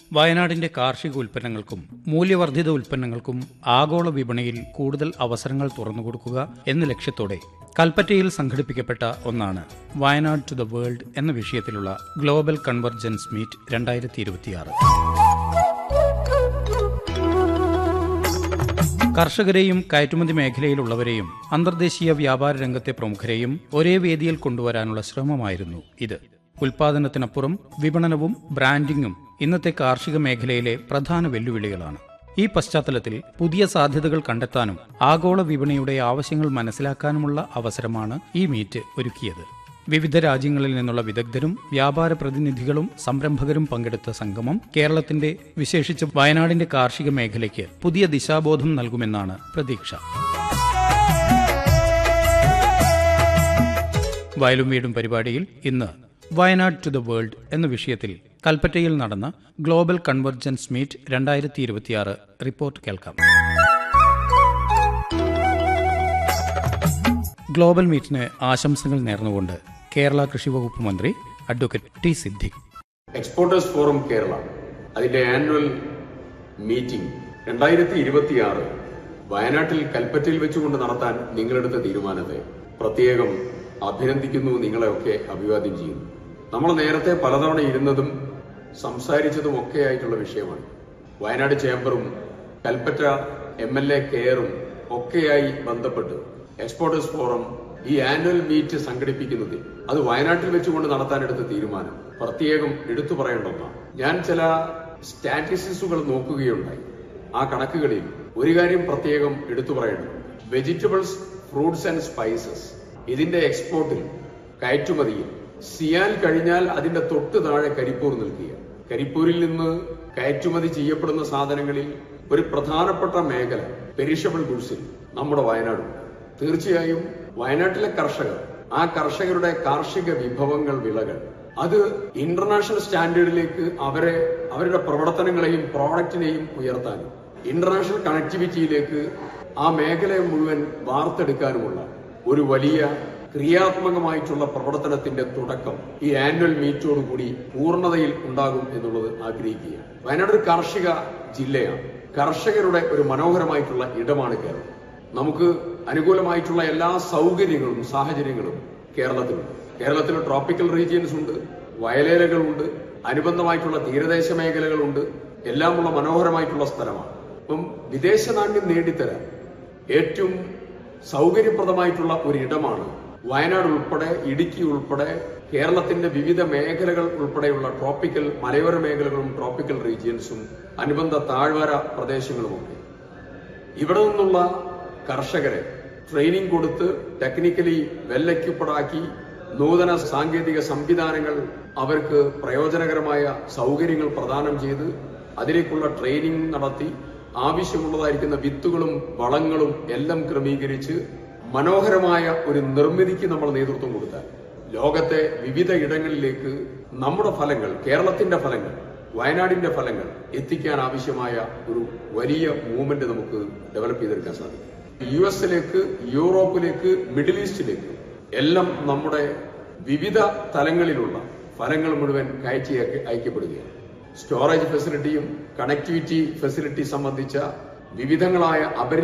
വയനാടിന്റെ കാർഷിക ഉൽപ്പന്നങ്ങൾക്കും മൂല്യവർദ്ധിത ഉൽപ്പന്നങ്ങൾക്കും ആഗോള വിപണിയിൽ കൂടുതൽ അവസരങ്ങൾ തുറന്നുകൊടുക്കുക എന്ന ലക്ഷ്യത്തോടെ കൽപ്പറ്റയിൽ സംഘടിപ്പിക്കപ്പെട്ട ഒന്നാണ് വയനാട് ടു ദ വേൾഡ് എന്ന വിഷയത്തിലുള്ള ഗ്ലോബൽ കൺവർജൻസ് മീറ്റ് രണ്ടായിരത്തി ഇരുപത്തിയാറ് കർഷകരെയും കയറ്റുമതി മേഖലയിലുള്ളവരെയും അന്തർദേശീയ വ്യാപാര രംഗത്തെ പ്രമുഖരെയും ഒരേ വേദിയിൽ കൊണ്ടുവരാനുള്ള ശ്രമമായിരുന്നു ഇത് ഉൽപാദനത്തിനപ്പുറം വിപണനവും ബ്രാൻഡിംഗും ഇന്നത്തെ കാർഷിക മേഖലയിലെ പ്രധാന വെല്ലുവിളികളാണ് ഈ പശ്ചാത്തലത്തിൽ പുതിയ സാധ്യതകൾ കണ്ടെത്താനും ആഗോള വിപണിയുടെ ആവശ്യങ്ങൾ മനസ്സിലാക്കാനുമുള്ള അവസരമാണ് ഈ മീറ്റ് ഒരുക്കിയത് വിവിധ രാജ്യങ്ങളിൽ നിന്നുള്ള വിദഗ്ധരും വ്യാപാര പ്രതിനിധികളും സംരംഭകരും പങ്കെടുത്ത സംഗമം കേരളത്തിന്റെ വിശേഷിച്ച് വയനാടിന്റെ കാർഷിക മേഖലയ്ക്ക് പുതിയ ദിശാബോധം നൽകുമെന്നാണ് പ്രതീക്ഷ വയലും വീടും പരിപാടിയിൽ ഇന്ന് വയനാട് ടു ദ വേൾഡ് എന്ന വിഷയത്തിൽ കൽപ്പറ്റയിൽ നടന്ന ഗ്ലോബൽ കൺവർജൻസ് മീറ്റ് രണ്ടായിരത്തി ഇരുപത്തിയാറ് റിപ്പോർട്ട് കേൾക്കാം ഗ്ലോബൽ മീറ്റിന് ആശംസകൾ നേർന്നുകൊണ്ട് കേരള കൃഷി വകുപ്പ് മന്ത്രി advocate T Siddique exporters forum Kerala അതിന്റെ ആനുവൽ മീറ്റിംഗ് രണ്ടായിരത്തി ഇരുപത്തിയാറ് വയനാട്ടിൽ കൽപ്പറ്റയിൽ വെച്ചുകൊണ്ട് നടത്താൻ നിങ്ങളെടുത്ത തീരുമാനത്തെ പ്രത്യേകം അഭിനന്ദിക്കുന്നു നിങ്ങളെയൊക്കെ അഭിവാദ്യം ചെയ്യുന്നു നമ്മൾ നേരത്തെ പലതവണ ഇരുന്നതും സംസാരിച്ചതും ഒക്കെ ആയിട്ടുള്ള വിഷയമാണ് വയനാട് ചേംബറും കൽപ്പറ്റ എം എൽ എ കെയറും ഒക്കെയായി ബന്ധപ്പെട്ട് എക്സ്പോർട്ടേഴ്സ് ഫോറം ഈ ആനുവൽ മീറ്റ് സംഘടിപ്പിക്കുന്നതിൽ അത് വയനാട്ടിൽ വെച്ചുകൊണ്ട് നടത്താനെടുത്ത തീരുമാനം പ്രത്യേകം എടുത്തു പറയേണ്ട ഒന്നാണ് ഞാൻ ചില സ്റ്റാറ്റിസ്റ്റിക്സുകൾ നോക്കുകയുണ്ടായി ആ കണക്കുകളിൽ ഒരു കാര്യം പ്രത്യേകം എടുത്തു പറയേണ്ടത് വെജിറ്റബിൾസ് ഫ്രൂട്ട്സ് ആൻഡ് സ്പൈസസ് ഇതിന്റെ എക്സ്പോർട്ടിൽ കയറ്റുമതിയിൽ സിയാൽ കഴിഞ്ഞാൽ അതിന്റെ തൊട്ട് താഴെ കരിപ്പൂർ നിൽക്കുക കരിപ്പൂരിൽ നിന്ന് കയറ്റുമതി ചെയ്യപ്പെടുന്ന സാധനങ്ങളിൽ ഒരു പ്രധാനപ്പെട്ട മേഖല പെരിഷബിൾ ഗുഡ്സിൽ നമ്മുടെ വയനാടുണ്ട് തീർച്ചയായും വയനാട്ടിലെ കർഷകർ ആ കർഷകരുടെ കാർഷിക വിഭവങ്ങൾ വിളകൾ അത് ഇന്റർനാഷണൽ സ്റ്റാൻഡേർഡിലേക്ക് അവരെ അവരുടെ പ്രവർത്തനങ്ങളെയും പ്രോഡക്റ്റിനെയും ഉയർത്താനും ഇന്റർനാഷണൽ കണക്ടിവിറ്റിയിലേക്ക് ആ മേഖലയെ മുഴുവൻ വാർത്തെടുക്കാനുമുള്ള ഒരു വലിയ ക്രിയാത്മകമായിട്ടുള്ള പ്രവർത്തനത്തിന്റെ തുടക്കം ഈ ആനുവൽ മീറ്റോടുകൂടി പൂർണ്ണതയിൽ ഉണ്ടാകും എന്നുള്ളത് ആഗ്രഹിക്കുക വയനാട് ഒരു കാർഷിക ജില്ലയാണ് കർഷകരുടെ ഒരു മനോഹരമായിട്ടുള്ള ഇടമാണ് കേരളം നമുക്ക് അനുകൂലമായിട്ടുള്ള എല്ലാ സൗകര്യങ്ങളും സാഹചര്യങ്ങളും കേരളത്തിലുണ്ട് കേരളത്തിൽ ട്രോപ്പിക്കൽ റീജിയൻസ് ഉണ്ട് വയലേലകളുണ്ട് അനുബന്ധമായിട്ടുള്ള തീരദേശ മേഖലകളുണ്ട് എല്ലാമുള്ള മനോഹരമായിട്ടുള്ള സ്ഥലമാണ് അപ്പം വിദേശ നാണ്യം നേടിത്തരാൻ ഏറ്റവും സൗകര്യപ്രദമായിട്ടുള്ള ഒരു ഇടമാണ് വയനാട് ഉൾപ്പെടെ ഇടുക്കി ഉൾപ്പെടെ കേരളത്തിന്റെ വിവിധ മേഖലകൾ ഉൾപ്പെടെയുള്ള ട്രോപ്പിക്കൽ മലയോര മേഖലകളും ട്രോപ്പിക്കൽ റീജിയൻസും അനുബന്ധ താഴ്വര പ്രദേശങ്ങളുമൊക്കെ ഇവിടെ നിന്നുള്ള കർഷകരെ ട്രെയിനിങ് കൊടുത്ത് ടെക്നിക്കലി വെൽ എക്യുപ്പഡാക്കി നൂതന സാങ്കേതിക സംവിധാനങ്ങൾ അവർക്ക് പ്രയോജനകരമായ സൗകര്യങ്ങൾ പ്രദാനം ചെയ്ത് അതിലേക്കുള്ള ട്രെയിനിങ് നടത്തി ആവശ്യമുള്ളതായിരിക്കുന്ന വിത്തുകളും വളങ്ങളും എല്ലാം ക്രമീകരിച്ച് മനോഹരമായ ഒരു നിർമ്മിതിക്ക് നമ്മൾ നേതൃത്വം കൊടുത്താൽ ലോകത്തെ വിവിധ ഇടങ്ങളിലേക്ക് നമ്മുടെ ഫലങ്ങൾ കേരളത്തിന്റെ ഫലങ്ങൾ വയനാടിന്റെ ഫലങ്ങൾ എത്തിക്കാൻ ആവശ്യമായ ഒരു വലിയ മൂവ്മെന്റ് നമുക്ക് ഡെവലപ്പ് ചെയ്തെടുക്കാൻ സാധിക്കും യു എസിലേക്ക് യൂറോപ്പിലേക്ക് മിഡിൽ ഈസ്റ്റിലേക്ക് എല്ലാം നമ്മുടെ വിവിധ തലങ്ങളിലുള്ള ഫലങ്ങൾ മുഴുവൻ കയറ്റി അയക്ക- അയക്കപ്പെടുകയാണ് സ്റ്റോറേജ് ഫെസിലിറ്റിയും കണക്ടിവിറ്റി ഫെസിലിറ്റി സംബന്ധിച്ച വിവിധങ്ങളായ അപരി